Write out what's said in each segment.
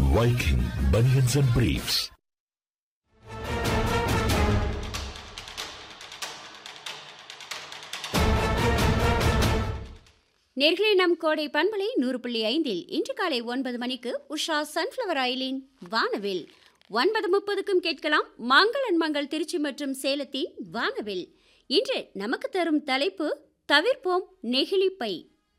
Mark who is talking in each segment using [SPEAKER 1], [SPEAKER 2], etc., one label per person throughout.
[SPEAKER 1] Viking Bunions and Briefs.
[SPEAKER 2] நேர்களே நம் கோடை பண்பலை நூறு புள்ளி ஐந்தில் இன்று காலை ஒன்பது மணிக்கு உஷா சன்ஃப்ளவர் ஆயிலின் வானவில் ஒன்பது முப்பதுக்கும் கேட்கலாம் மங்களன் மங்கள் திருச்சி மற்றும் சேலத்தின் வானவில் இன்று நமக்கு தரும் தலைப்பு தவிர்ப்போம் நெகிழிப்பை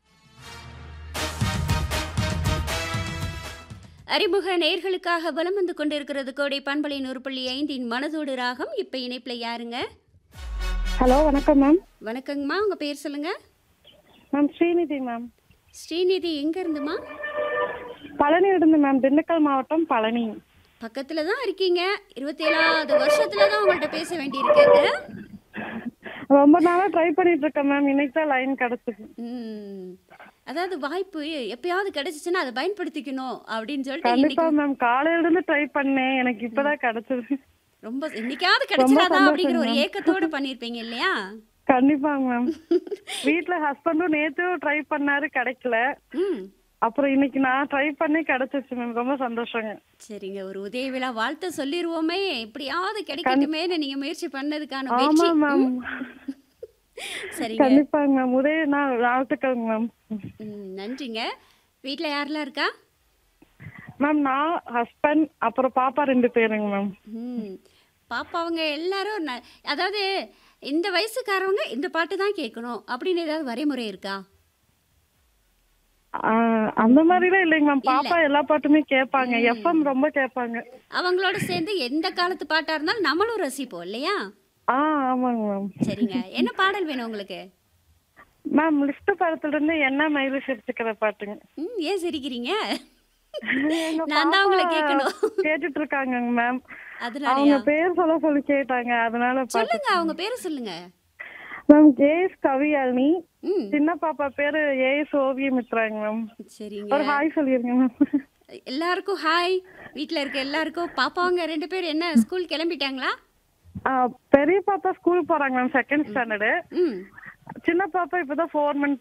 [SPEAKER 2] அறிமுக நேர்களுக்காக வலம் வந்து கொண்டிருக்கிறது கோடை பண்பலை நூறு புள்ளி ஐந்தின் மனதோடு ராகம் இப்ப இணைப்புல யாருங்க
[SPEAKER 3] ஹலோ வணக்கம் மேம்
[SPEAKER 2] வணக்கங்கம்மா உங்க பேர் சொல்லுங்க
[SPEAKER 3] மேம் ஸ்ரீநிதி மேம்
[SPEAKER 2] ஸ்ரீநிதி எங்க இருந்துமா
[SPEAKER 3] பழனி இருந்து மேம் திண்டுக்கல் மாவட்டம் பழனி
[SPEAKER 2] பக்கத்துல தான் இருக்கீங்க இருபத்தி ஏழாவது வருஷத்துல தான் உங்கள்ட்ட பேச வேண்டியிருக்கு
[SPEAKER 3] ரொம்ப நாளா ட்ரை பண்ணிட்டு இருக்கேன் மேம் இன்னைக்கு தான் லைன் கிடைச்சது
[SPEAKER 2] ம். அதாவது வாய்ப்பு எப்பயாவது கிடைச்சிச்சுன்னா அதை பயன்படுத்திக்கணும் அப்படின்னு சொல்லிட்டு
[SPEAKER 3] கண்டிப்பா
[SPEAKER 2] இன்னைக்கு
[SPEAKER 3] மேம் காலையில இருந்து ட்ரை பண்ணேன் எனக்கு இப்பதான் கிடைச்சது
[SPEAKER 2] ரொம்ப இன்னைக்காவது கிடைச்சிடாதா
[SPEAKER 3] சந்தோஷம்
[SPEAKER 2] அப்படிங்கிற ஒரு
[SPEAKER 3] ma'am.
[SPEAKER 2] ஏக்கத்தோட பண்ணிருப்பீங்க இல்லையா
[SPEAKER 3] கண்டிப்பா மேம் வீட்ல ஹஸ்பண்டும் நேத்தும் ட்ரை பண்ணாரு கிடைக்கல
[SPEAKER 2] ம்
[SPEAKER 3] அப்புறம் இன்னைக்கு நான் ட்ரை பண்ணி கிடைச்சிச்சு மேம் ரொம்ப சந்தோஷங்க
[SPEAKER 2] சரிங்க ஒரு உதய விழா வாழ்த்து சொல்லிடுவோமே எப்படியாவது கிடைக்கட்டுமேன்னு நீங்க முயற்சி பண்ணதுக்கான
[SPEAKER 3] ஆமா
[SPEAKER 2] வெற்றி
[SPEAKER 3] மேம்
[SPEAKER 2] ம். சரிங்க
[SPEAKER 3] கண்டிப்பாங்க மேம் உதய நான் வாழ்த்துக்கங்க மேம்
[SPEAKER 2] ம், நன்றிங்க வீட்ல யாரெல்லாம் இருக்கா
[SPEAKER 3] மேம் நான் ஹஸ்பண்ட் அப்புறம் பாப்பா ரெண்டு பேருங்க மேம்
[SPEAKER 2] ம் பாப்பாவங்க எல்லாரும் ந- அதாவது இந்த வயசுக்காரவங்க இந்த பாட்டு தான் கேட்கணும் அப்படின்னு ஏதாவது வரைமுறை இருக்கா
[SPEAKER 3] ஆஹ் அந்த மாதிரிலாம் இல்லைங்க மேம் பாப்பா எல்லா பாட்டுமே கேட்பாங்க எஃப்எம் ரொம்ப கேட்பாங்க
[SPEAKER 2] அவங்களோட சேர்ந்து எந்த காலத்து பாட்டா இருந்தாலும் நம்மளும் ரசிப்போம் இல்லையா
[SPEAKER 3] ஆ ஆமாங்க மேம்
[SPEAKER 2] சரிங்க என்ன பாடல் வேணும் உங்களுக்கு
[SPEAKER 3] மேம் லிஸ்ட் படத்துல இருந்து என்ன மயில் சிரிச்சுக்கிற பாட்டுங்க
[SPEAKER 2] ம் ஏன் சிரிக்கிறீங்க
[SPEAKER 3] எங்க
[SPEAKER 2] நான் தான் உங்களை
[SPEAKER 3] பாப்பா
[SPEAKER 2] கேட்கணும்
[SPEAKER 3] கேட்டுட்டு இருக்காங்க மேம் அவங்க
[SPEAKER 2] அதனாலயா
[SPEAKER 3] பேர் சொல்ல சொல்லி கேட்டாங்க அதனால பாட்டு
[SPEAKER 2] சொல்லுங்க அவங்க பேரை சொல்லுங்க
[SPEAKER 3] மேம் ஜேஎஸ் கவியாலினி
[SPEAKER 2] ம்
[SPEAKER 3] சின்ன பாப்பா பேரு ஏஎஸ் ஓவியம் மித்ராங்க மேம்
[SPEAKER 2] சரிங்க
[SPEAKER 3] ஒரு ஹாய் சொல்லிருங்க மேம்
[SPEAKER 2] எல்லாருக்கும் ஹாய் வீட்ல இருக்க எல்லாருக்கும் பாப்பாவங்க ரெண்டு பேர் என்ன ஸ்கூல் கிளம்பிட்டாங்களா
[SPEAKER 3] ஆ, பெரிய பாப்பா ஸ்கூல் போறாங்க மேம் செகண்ட் ஸ்டாண்டர்டு
[SPEAKER 2] ம்
[SPEAKER 3] சின்ன பாப்பா இப்பதான் ஃபோர் மந்த்